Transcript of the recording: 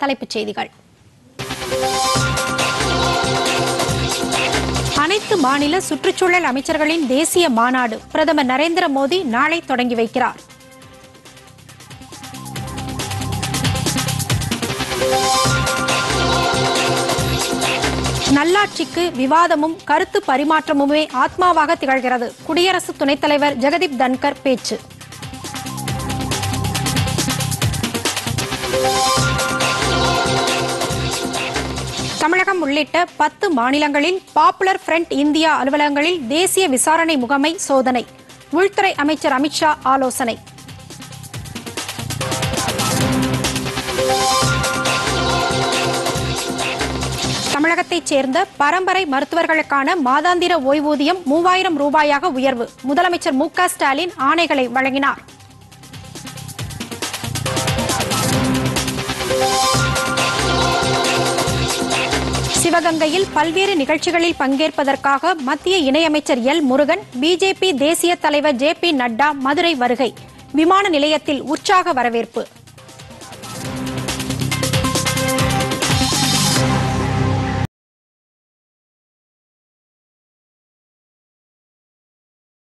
தலைப்புச் செய்திகள் அனைத்து மாநில சுற்றுச்சூழல் அமைச்சர்களின் தேசிய மாநாடு பிரதமர் நரேந்திர மோடி நாளை தொடங்கி வைக்கிறார் நல்லாட்சிக்கு விவாதமும் கருத்து பரிமாற்றமுமே ஆத்மாவாக திகழ்கிறது குடியரசு துணைத் தலைவர் ஜெகதீப் தன்கர் பேச்சு தமிழகம் உள்ளிட்ட பத்து மாநிலங்களில் பாப்புலர் ஃப்ரண்ட் இந்தியா அலுவலகங்களில் தேசிய விசாரணை முகமை சோதனை உள்துறை அமைச்சர் அமித்ஷா ஆலோசனை தமிழகத்தைச் சேர்ந்த பரம்பரை மருத்துவர்களுக்கான மாதாந்திர ஓய்வூதியம் மூவாயிரம் ரூபாயாக உயர்வு முதலமைச்சர் மு க ஸ்டாலின் ஆணைகளை வழங்கினார் சிவகங்கையில் பல்வேறு நிகழ்ச்சிகளில் பங்கேற்பதற்காக மத்திய இணையமைச்சர் எல் முருகன் பிஜேபி தேசிய தலைவர் ஜே பி நட்டா மதுரை வருகை விமான நிலையத்தில் உற்சாக வரவேற்பு